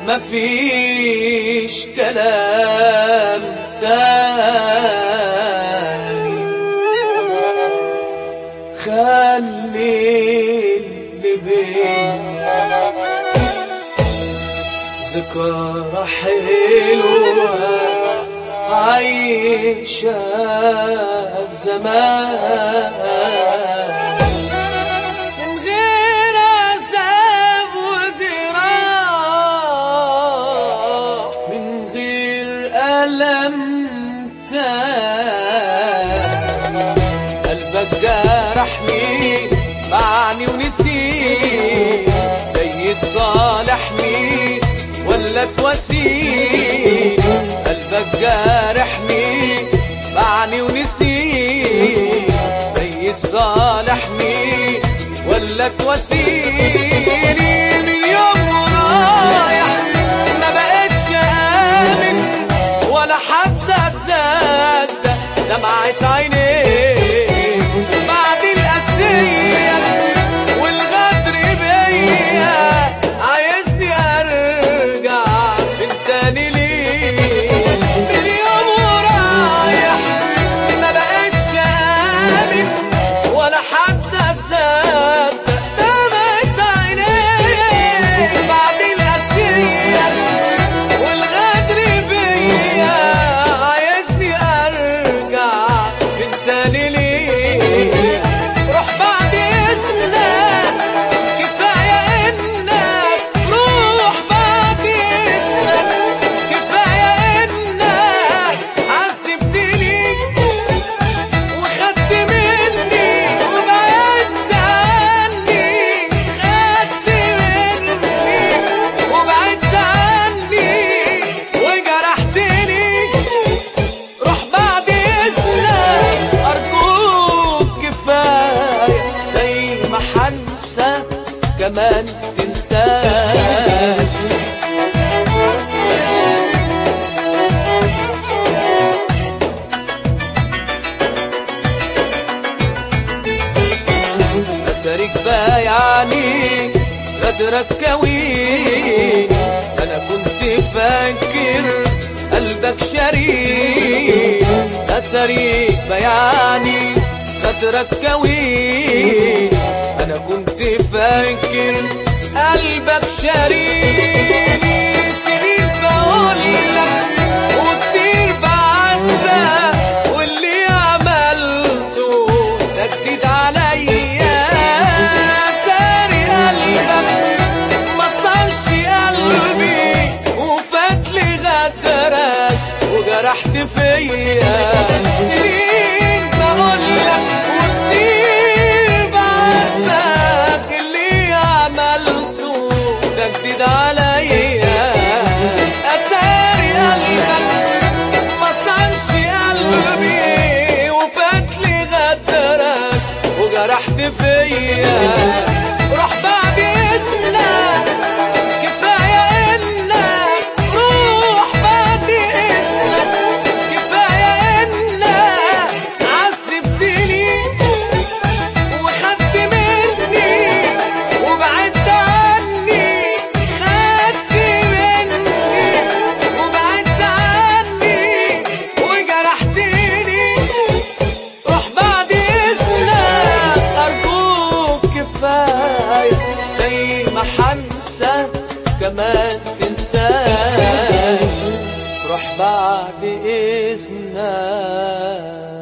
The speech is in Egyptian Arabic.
مفيش كلام تاني خلي اللي بينا ذكرى حلوة عايشة زمان من غير عذاب وجراح من غير ألم تاني قلبك جرحني معني ونسيت جاي تصالحني ولا تواسيني قلبك جارحني معني ونسيت جاي تصالحني ولا تواسيني من يوم ورايح ما بقتش آمن ولا حتى أصدق دمعة عينيك بعد القسية والغدر بيا عايزني أرجع من تاني ليه من يوم ورايح ما بقتش آمن ولا حتى أصدق دمعة عينيك بعد القسية والغدر بيا عايزني ارجع من تاني ليه روح بعد اذنك كفايه انك روح بعد اذنك كفايه انك عذبتني وخدت مني وبعدت عني خدت مني وبعدت عني وجرحتني روح بعد اذنك ارجوك كفايه زي ما حنسى كمان تنساش اترك بايعني غدرك كويني انا كنت فاكر قلبك شريك اترك بيعني غدرك كويني انا كنت فاكر قلبك شريك سنين بقولك وكتير بعاتبك واللي عملته ده جديد عليا تاري قلبك ما صارش قلبي وفات لي غدرك وجرحت فيا سنين بقولك وكتير بعاتبك اللي عملته ده جديد عليا اتاري قلبك ما صارش قلبي وفات لي غدرك وجرحت فيا روح بعد اذنك كفايه انك روح بعد اذنك كفايه انك عذبتني وخدت مني وبعدت عني خدت مني وبعدت عني وجرحتني روح بعد اذنك ارجوك كفايه زي ما حنسى كمان تنساش روح بعد اذنك